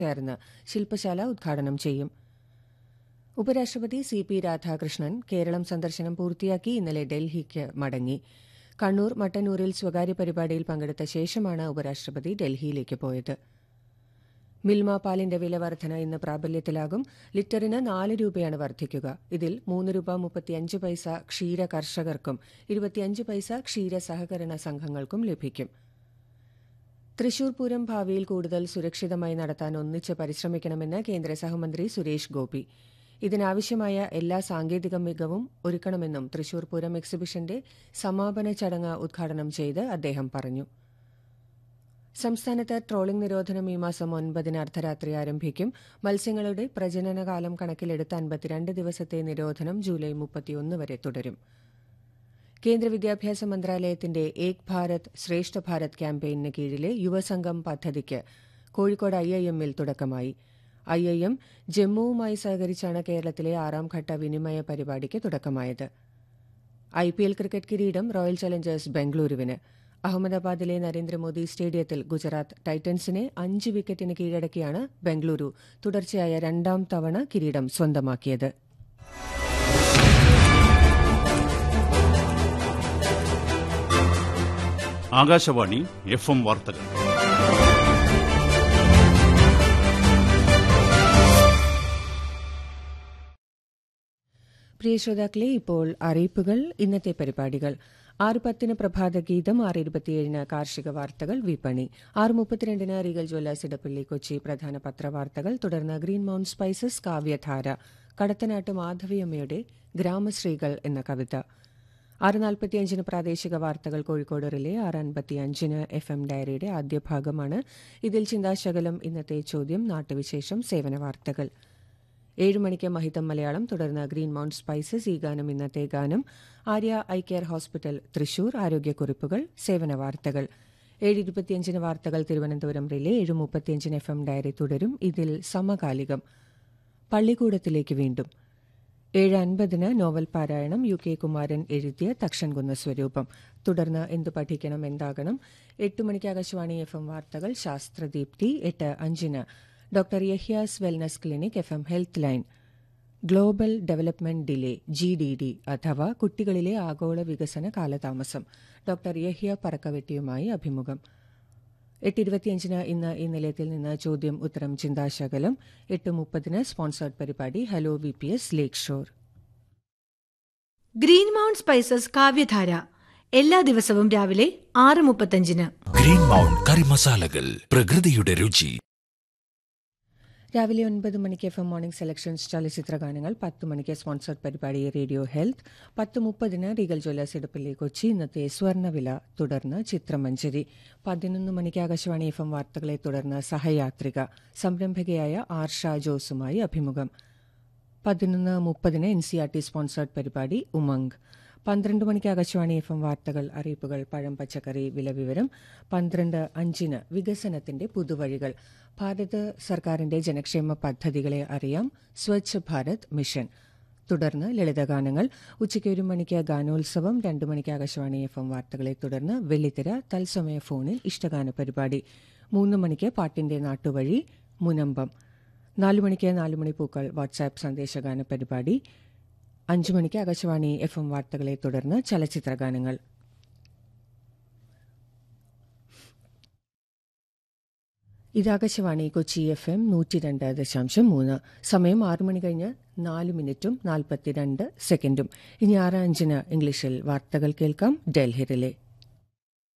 ചേർന്ന് ശില്പശാല ഉദ്ഘാടനം ചെയ്യും ഉപരാഷ്ട്രപതി സി പി രാധാകൃഷ്ണൻ കേരളം സന്ദർശനം പൂർത്തിയാക്കി ഇന്നലെ ഡൽഹിക്ക് മടങ്ങി കണ്ണൂർ മട്ടന്നൂരിൽ സ്വകാര്യ പരിപാടിയിൽ പങ്കെടുത്ത ശേഷമാണ് ഉപരാഷ്ട്രപതി ഡൽഹിയിലേക്ക് പോയത് മിൽമ പാലിന്റെ വില വർധന ഇന്ന് പ്രാബല്യത്തിലാകും ലിറ്ററിന് നാല് രൂപയാണ് വർദ്ധിക്കുക ഇതിൽ മൂന്ന് രൂപ മുപ്പത്തിയഞ്ച് പൈസ ക്ഷീര കർഷകർക്കും ഇരുപത്തിയഞ്ച് പൈസ ക്ഷീര സഹകരണ സംഘങ്ങൾക്കും ലഭിക്കും തൃശൂർ പൂരം ഭാവിയിൽ കൂടുതൽ സുരക്ഷിതമായി നടത്താൻ ഒന്നിച്ച് പരിശ്രമിക്കണമെന്ന് കേന്ദ്ര സഹമന്ത്രി സുരേഷ് ഗോപി ഇതിനാവശ്യമായ എല്ലാ സാങ്കേതിക മികവും ഒരുക്കണമെന്നും തൃശൂർ പൂരം എക്സിബിഷന്റെ സമാപന ചടങ്ങ് ഉദ്ഘാടനം ചെയ്ത് അദ്ദേഹം പറഞ്ഞു സംസ്ഥാനത്ത് ട്രോളിംഗ് നിരോധനം ഈ മാസം ഒൻപതിന് അർദ്ധരാത്രി ആരംഭിക്കും മത്സ്യങ്ങളുടെ പ്രജനനകാലം കണക്കിലെടുത്ത് അൻപത്തിരണ്ട് ദിവസത്തെ നിരോധനം ജൂലൈ മുപ്പത്തിയൊന്ന് വരെ തുടരും കേന്ദ്ര വിദ്യാഭ്യാസ മന്ത്രാലയത്തിന്റെ ഏക് ഭാരത് ശ്രേഷ്ഠ ഭാരത് ക്യാമ്പയിന് കീഴിലെ യുവസംഘം പദ്ധതിക്ക് കോഴിക്കോട് ഐ ഐ എമ്മിൽ തുടക്കമായി ഐ ഐ എം ജമ്മുവുമായി സഹകരിച്ചാണ് കേരളത്തിലെ ആറാം ഘട്ട വിനിമയ പരിപാടിക്ക് തുടക്കമായത് ഐ പി എൽ ക്രിക്കറ്റ് കിരീടം റോയൽ ചലഞ്ചേഴ്സ് ബംഗളൂരുവിന് അഹമ്മദാബാദിലെ നരേന്ദ്രമോദി സ്റ്റേഡിയത്തിൽ ഗുജറാത്ത് ടൈറ്റൻസിനെ അഞ്ച് വിക്കറ്റിന് കീഴടക്കിയാണ് ബംഗളൂരു തുടർച്ചയായ രണ്ടാം തവണ കിരീടം സ്വന്തമാക്കിയത് ആകാശവാണി എഫ് എം വാർത്തകൾ പ്രിയ ശ്രോതാക്കളെ ഇപ്പോൾ അറിയിപ്പുകൾ ഇന്നത്തെ പരിപാടികൾ ആറ് പത്തിന് പ്രഭാതഗീതം ആറ് ഇരുപത്തിയേഴിന് കാർഷിക വാർത്തകൾ വിപണി ആറ് മുപ്പത്തിരണ്ടിന് റീഗൽ ജ്വല്ലേഴ്സ് ഇടപ്പള്ളി കൊച്ചി പ്രധാന പത്രവാർത്തകൾ തുടർന്ന് ഗ്രീൻ മൗണ്ട് സ്പൈസസ് കാവ്യധാര കടത്തനാട്ട് മാധവിയമ്മയുടെ ഗ്രാമശ്രീകൾ എന്ന കവിത ആറ് നാൽപ്പത്തിയഞ്ചിന് പ്രാദേശിക വാർത്തകൾ കോഴിക്കോട് റിലേ ആറ് അൻപത്തിയഞ്ചിന് എഫ് എം ഡയറിയുടെ ആദ്യ ഭാഗമാണ് ഇതിൽ ചിന്താശകലം ഇന്നത്തെ ചോദ്യം നാട്ടുവിശേഷം സേവന വാർത്തകൾ ഏഴ് മണിക്ക് മഹിതം മലയാളം തുടർന്ന് ഗ്രീൻ മൗണ്ട് സ്പൈസസ് ഈ ഗാനം ഇന്നത്തെ ഗാനം Arya eye care hospital Thrissur ആരോഗ്യക്കുറിപ്പുകൾ സേവന വാർത്തകൾ ഏഴ് ഇരുപത്തിയഞ്ചിന് വാർത്തകൾ തിരുവനന്തപുരം റിലേ ഏഴ് മുപ്പത്തിയഞ്ചിന് എഫ് എം ഡയറി തുടരും ഇതിൽ സമകാലികം പള്ളിക്കൂടത്തിലേക്ക് വീണ്ടും ഏഴ് അൻപതിന് നോവൽ പാരായണം യു കെ കുമാരൻ എഴുതിയ തക്ഷൻകുന്ന സ്വരൂപം തുടർന്ന് എന്തു പഠിക്കണം എന്താകണം എട്ട് മണിക്ക് ആകാശവാണി എഫ് എം വാർത്തകൾ ശാസ്ത്രദീപ്തി എട്ട് അഞ്ചിന് doctor Yahya's wellness clinic F M health line global development delay G D D അഥവാ കുട്ടികളിലെ ആഗോള വികസന കാലതാമസം ഡോക്ടർ യഹ്യ പറക്കവെട്ടിയുമായി അഭിമുഖം എട്ട് ഇരുപത്തിയഞ്ചിന് ഇന്ന് ഈ നിലയത്തിൽ നിന്ന് ചോദ്യം ഉത്തരം ചിന്താശകലം എട്ട് മുപ്പതിന് സ്പോൺസേർഡ് പരിപാടി hello V P S lake shore green mount spices Kavyadhara എല്ലാ ദിവസവും രാവിലെ ആറ് മുപ്പത്തഞ്ചിന് ഗ്രീൻ മൗണ്ട് കറി മസാലകൾ പ്രകൃതിയുടെ രുചി രാവിലെ ഒൻപത് മണിക്ക് എഫ് എം മോർണിംഗ് സെലക്ഷൻസ് ചലച്ചിത്ര ഗാനങ്ങൾ പത്ത് മണിക്ക് സ്പോൺസർഡ് പരിപാടി റേഡിയോ ഹെൽത്ത് പത്ത് മുപ്പതിന് റീഗൽ ജ്വല്ലേഴ്സ് ഇടപ്പള്ളി കൊച്ചി ഇന്നത്തെ സ്വർണ്ണവില തുടർന്ന് ചിത്രമഞ്ചരി പതിനൊന്ന് മണിക്ക് ആകാശവാണി എഫ് എം വാർത്തകളെ തുടർന്ന് സഹയാത്രിക സംരംഭകയായ ആർഷ ജോസുമായി അഭിമുഖം പതിനൊന്ന് മുപ്പതിന് N C R T sponsored പരിപാടി ഉമംഗ് പന്ത്രണ്ട് മണിക്ക് ആകാശവാണി എഫ് എം വാർത്തകൾ അറിയിപ്പുകൾ പഴം പച്ചക്കറി വില വിവരം പന്ത്രണ്ട് അഞ്ചിന് വികസനത്തിന്റെ പുതുവഴികൾ ഭാരത സർക്കാരിന്റെ ജനക്ഷേമ പദ്ധതികളെ അറിയാം സ്വച്ഛ് ഭാരത് മിഷൻ തുടർന്ന് ലളിതഗാനങ്ങൾ ഉച്ചയ്ക്ക് ഒരു മണിക്ക് ഗാനോത്സവം രണ്ടു മണിക്ക് ആകാശവാണി എഫ് എം വാർത്തകളെ തുടർന്ന് വെള്ളിത്തിര തത്സമയ ഫോണിൽ ഇഷ്ടഗാന പരിപാടി മൂന്ന് മണിക്ക് പാട്ടിന്റെ നാട്ടുവഴി മുനമ്പം നാലു മണിക്ക് നാലു മണി പൂക്കൾ വാട്സാപ്പ് സന്ദേശഗാന പരിപാടി അഞ്ചു മണിക്ക് ആകാശവാണി എഫ് എം വാർത്തകളെ തുടർന്ന് ചലച്ചിത്ര ഗാനങ്ങൾ ഇത് ആകാശവാണി കൊച്ചി എഫ് എം നൂറ്റി രണ്ട് ദശാംശം മൂന്ന് സമയം ആറു മണി കഴിഞ്ഞ് നാല് മിനിറ്റും നാൽപ്പത്തിരണ്ട് സെക്കൻഡും ഇനി ആറ് അഞ്ചിന് ഇംഗ്ലീഷിൽ വാർത്തകൾ കേൾക്കാം ഡൽഹി റിലേ